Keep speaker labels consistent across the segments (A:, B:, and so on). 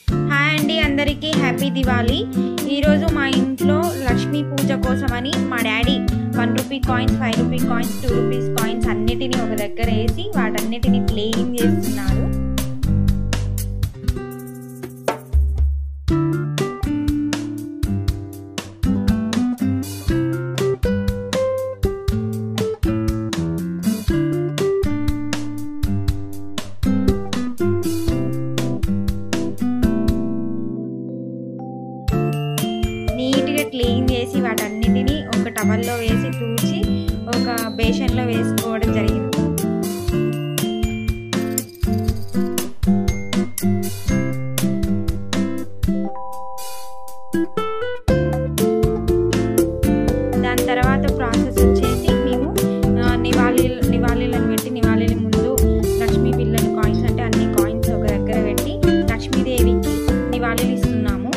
A: hi అండి అందరికీ happy Diwali ఈరోజు మా ఇంట్లో లక్ష్మీ పూజ కోసమని మా daddy one rupee coins five rupee coins two rupees coins అన్నిటిని ఒక దగ్గర వేసి వాటన్నిటిని క్లీన్ చేస్తున్నారు నీట్గా క్లీన్ చేసి వాటన్నిటిని ఒక టవల్లో వేసి తూడ్చి ఒక బేషన్లో వేసుకోవడం జరిగింది దాని తర్వాత ప్రాసెస్ వచ్చేసి మేము ఆ, నివాళీ నివాళీలను పెట్టి నివాళీల ముందు లక్ష్మీ పిల్లల కాయిన్స్ అంటే అన్ని కాయిన్స్ ఒక దగ్గర పెట్టి లక్ష్మీదేవికి నివాళీలు ఇస్తున్నాము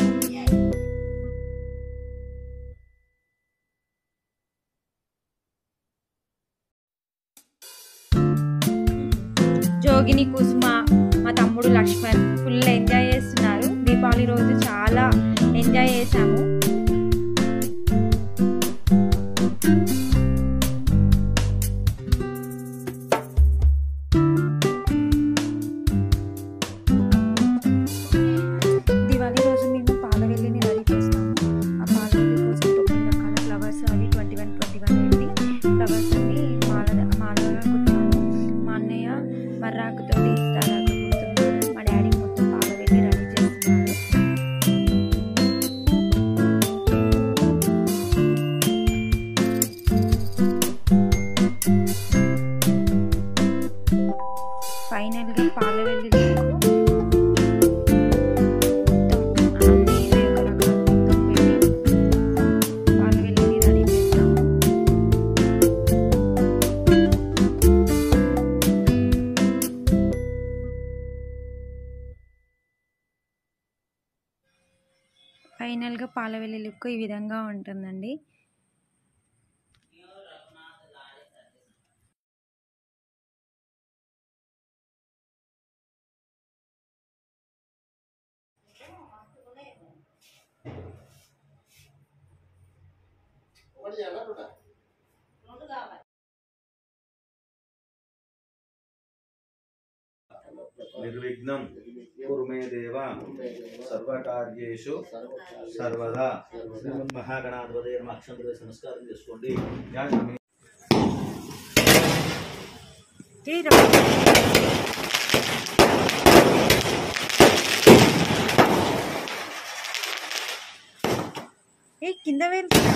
A: జోగిని కుసుమ మా తమ్ముడు లక్ష్మణ్ ఫుల్ ఎంజాయ్ చేస్తున్నారు దీపావళి రోజు చాలా ఎంజాయ్ చేశాము దివాళీ రోజు మేము పాలవెల్లిని రెడీ చేస్తాము ఆ పాలవెల్లి కోసం తొమ్మిది రకాల ఫ్లవర్స్ అవి ట్వంటీ వన్ ట్వంటీ వన్ అయింది ఫ్లవర్స్ అన్ని మాల మాలగా కుట్టాను మా అన్నయ్య మర్రాకుతో ఇస్తారాకు కుడుతున్నాడు మా డాడీ మొత్తం పాలవెల్లి రెడీ చేస్తున్నారు ఫైనల్గా పాలవెల్లి ఫైనల్గా పాలవెల్లి లుక్ ఈ విధంగా ఉంటుందండి
B: నిర్విఘ్నం కురుమే దేవ సర్వకార్యేషు సర్వదా శ్రీమన్ మహాగణాధిపతి అక్షంతులు నమస్కారం చేసుకోండి జ్ఞానమే
A: ఏ కింద వేలు